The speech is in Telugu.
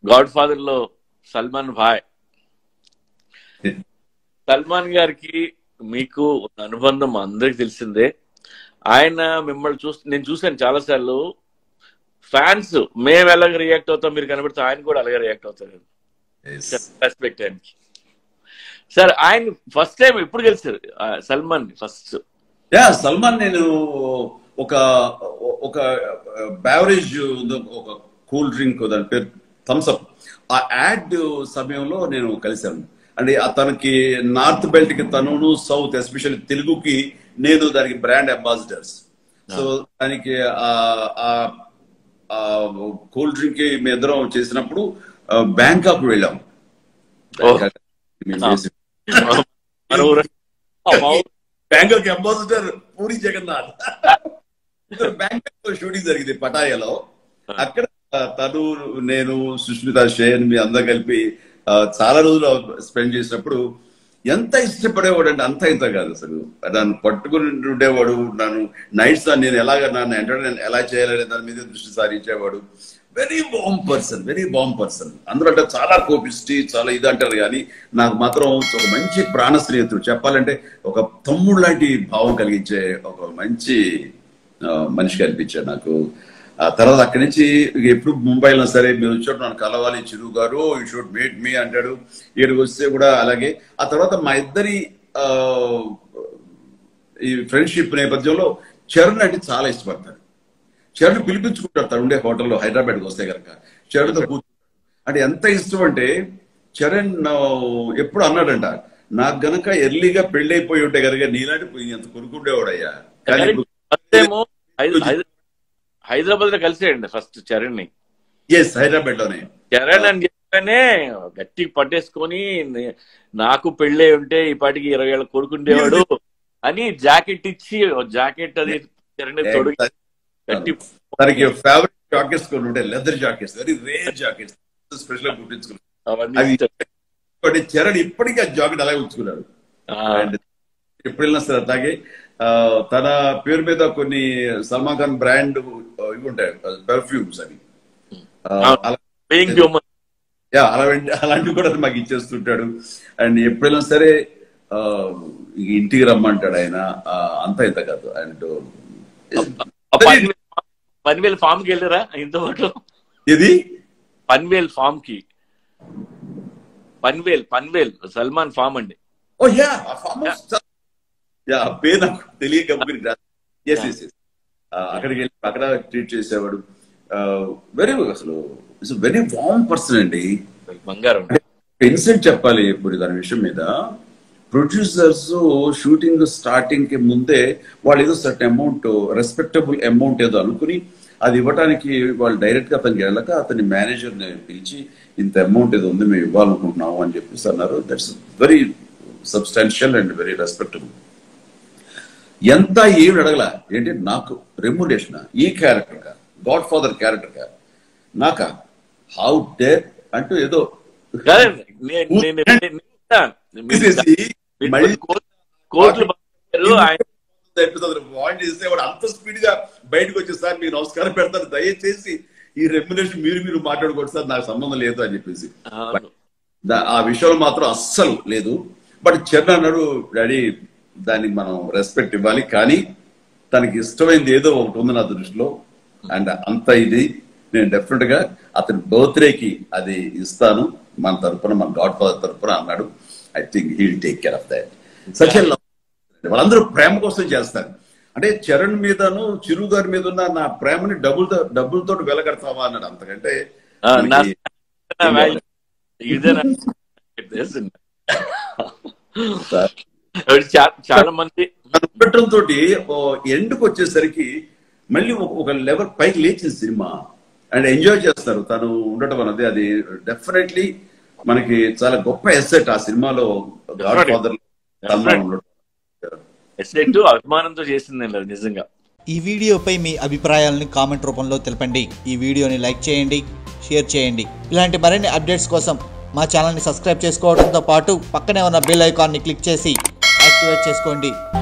గాడ్ ఫాదర్ లో సల్మాన్ భాయ్ సల్మాన్ గారికి మీకు ఉన్న అనుబంధం అందరికి తెలిసిందే ఆయన మిమ్మల్ని చూసి నేను చూశాను చాలా సార్లు ఫ్యాన్స్ మేము ఎలాగ రియాక్ట్ అవుతాం మీరు కనబడితే ఆయన కూడా అలాగే రియాక్ట్ అవుతారు రెస్పెక్ట్ ఆయనకి సార్ ఆయన ఫస్ట్ టైం ఎప్పుడు కలిసారు ఆ, సల్మాన్ ఫస్ట్ యా సల్మాన్ నేను ఒక ఒక బ్యావరేజ్ ఒక కూల్ డ్రింక్ దాని పేరు థమ్స్ అప్ ఆ యాడ్ సమయంలో నేను కలిశాను అంటే ఆ తనకి నార్త్ బెల్ట్ కి తనును సౌత్ ఎస్పెషల్లీ తెలుగుకి నేను దానికి బ్రాండ్ అంబాసిడర్స్ సో దానికి ఆ కూల్ డ్రింక్ మీ ఇద్దరం చేసినప్పుడు బ్యాంకాక్ వెళ్ళాం Oh. మేము చేసి- మన ఊరు మా ఊరు- Bangkok ambassador Puri Jagannath Bangkok shooting జరిగింది పటాయాలో అక్కడ ఆ, తను నేను సుష్మిత షేన్ మీ అందరు కలిపి ఆ, చాలా రోజులు స్పెండ్ చేసినప్పుడు ఎంత ఇష్టపడేవాడు అంటే అంత ఇంత కాదు అసలు నన్ను పట్టుకుని ఉండేవాడు నన్ను నైట్స్ నేను ఎలాగ నన్ను ఎంటర్టైన్ ఎలా చేయాలనే దాని మీద దృష్టి సారించేవాడు very bomb person very bomb person అందరూ అంటే చాలా కోపిస్టి చాలా ఇది అంటారు కానీ నాకు మాత్రం ఒక మంచి ప్రాణ స్నేహితుడు చెప్పాలంటే ఒక తమ్ముడు లాంటి భావం కలిగించే ఒక మంచి ఆ, మనిషి కనిపించాడు నాకు ఆ తర్వాత అక్కడి నుంచి ఎప్పుడు ముంబైలో సరే మీరు వచ్చాడు నన్ను కలవాలి చిరు గారు యూ షుడ్ మీట్ మీ అంటాడు ఇక్కడికి వస్తే కూడా అలాగే ఆ తర్వాత మా ఇద్దరి ఆ, ఈ ఫ్రెండ్షిప్ నేపథ్యంలో చరణ్ అంటే చాలా ఇష్టపడతాడు చరణ్ పిలిపించుకుంటాడు తను ఉండే హోటల్లో హైదరాబాద్కి వస్తే కనుక చరణ్తో కూర్చుంటాడు అంటే ఎంత ఇష్టం అంటే చరణ్ ఆ, ఎప్పుడు అన్నాడంట నాకు గనక ఎర్లీగా పెళ్ళైపోయి ఉంటే కనుక నీలాంటి పోయి ఎంత కొనుక్కుండేవాడయ్యా కానీ ఇప్పుడు ఫస్ట్ టైము హైదరాబాద్ లో కలిసేయండి ఫస్ట్ చరణ్ ని ఎస్ హైదరాబాద్ లోనే చరణ్ అని చెప్పగానే గట్టిగా పట్టేసుకొని నే- నాకు పెళ్ళే ఉంటే ఈ పాటికి ఇరవై ఏళ్ళ కొడుకుండేవాడు అని జాకెట్ ఇచ్చి జాకెట్ అది చరణ్ తొడిగి గట్టి తనకి ఫేవరెట్ జాకెట్స్ కొన్ని ఉంటాయి leather jackets very rare jackets special కుట్టించుకున్నాడు అవన్నీ అవి ఇచ్చాడు. బట్ చరణ్ ఇప్పటికీ ఆ జాకెట్ అలాగే ఉంచుకున్నాడు ఆ, అండ్ ఎప్పుడు వెళ్ళినా సరే అట్లాగే ఆ, తన పేరు మీద కొన్ని సల్మాన్ ఖాన్ బ్రాండ్ ఇవి ఉంటాయి పెర్ఫ్యూమ్స్ అవి ఆ, అలా being human. యా అలాంటి అలాంటివి కూడా మాకు ఇచ్చేస్తుంటాడు అండ్ ఎప్పుడైనా సరే ఆ, ఇంటికి రమ్మంటాడు ఆయన ఆ, అంత ఇంత కాదు అండ్ ఆ పన్వేల్ పన్వేల్ ఫామ్ కి వెళ్ళారా ఇంతవరకు ఇది పన్వేల్ ఫామ్ కి పన్వేల్ పన్వేల్ సల్మాన్ ఫామ్ అండి ఓ యా యా ఆ పేరు నాకు తెలియక ఎస్ ఎస్ ఎస్ అక్కడికి వెళ్ళి అక్కడ ట్రీట్ చేసేవాడు వెరీ అసలు ఇట్స్ వెరీ వామ్ పర్సన్ అండి బంగారం ఇన్సెంట్ చెప్పాలి ఇప్పుడు దాని విషయం మీద ప్రొడ్యూసర్స్ షూటింగ్ స్టార్టింగ్ కి ముందే వాళ్ళు ఏదో సర్ట్ అమౌంట్ రెస్పెక్టబుల్ అమౌంట్ ఏదో అనుకుని అది ఇవ్వడానికి వాళ్ళు డైరెక్ట్ గా అతనికి వెళ్ళక అతని మేనేజర్ ని పిలిచి ఇంత అమౌంట్ ఏదో ఉంది మేము ఇవ్వాలనుకుంటున్నాము అని చెప్పేసి అన్నారు that's very substantial and very respectable ఎంత ఏమి అడగల ఏంటి నాకు రెమ్యునేషన్ ఈ క్యారెక్టర్ గా గాడ్ ఫాదర్ క్యారెక్టర్ గా నాకా హౌ డేర్ అంటూ ఏదో కాదండి నేను నేను- నేను- నేను- మీరు తీసేసి మీరు మళ్ళీ కొన్ని కోట్లు- కోట్లు పంపించారు ఆయన వాయిస్ చేస్తే వాడు అంత స్పీడ్ గా బయటకు వచ్చి సార్ మీకు నమస్కారం పెడతారు దయచేసి ఈ రెమ్యునేషన్ మీరు మీరు మాట్లాడుకోండి సార్ నాకు సంబంధం లేదు అని చెప్పేసి అవును. దా- ఆ విషయంలో మాత్రం అస్సలు లేదు బట్ చరణ్ అన్నాడు డాడీ దానికి మనం రెస్పెక్ట్ ఇవ్వాలి కానీ తనకి ఇష్టమైంది ఏదో ఒకటి ఉంది నా దృష్టిలో అండ్ అంత ఇది నేను డెఫినెట్ గా అతని బర్త్డేకి అది ఇస్తాను మన తరపున మన గాడ్ ఫాదర్ తరపున అన్నాడు I think he take care of that such వాళ్ళందరూ ప్రేమ కోసం చేస్తారు అంటే చరణ్ మీదను చిరు గారి మీద ఉన్న నా ప్రేమని డబ్బులతో డబ్బులతో వెలగడతావా అన్నాడు అంతకంటే ఆ, నా మనకి- నా value. ఇదే నా- తెలుసు. చా- చాలా మంది అది ఉండటం తోటి ఎండ్కి వచ్చేసరికి మళ్ళీ ఒక- ఒక లెవెల్ పైకి లేచింది సినిమా అండ్ ఎంజాయ్ చేస్తారు తను ఉండటం అన్నది అది డెఫినెట్లీ మనకి చాలా గొప్ప ఎసెట్ ఆ సినిమాలో గాడ్ ఫాదర్ ఉండటం ఎస్టేట్ అభిమానంతో చేసింది అది నిజంగా ఈ వీడియోపై మీ అభిప్రాయాలను కామెంట్ రూపంలో తెలపండి ఈ వీడియోని లైక్ చేయండి షేర్ చేయండి ఇలాంటి మరిన్ని అప్డేట్స్ కోసం మా ఛానల్ని సబ్స్క్రైబ్ చేసుకోవడంతో పాటు పక్కనే ఉన్న బెల్ ఐకాన్ని క్లిక్ చేసి యాక్టివేట్ చేసుకోండి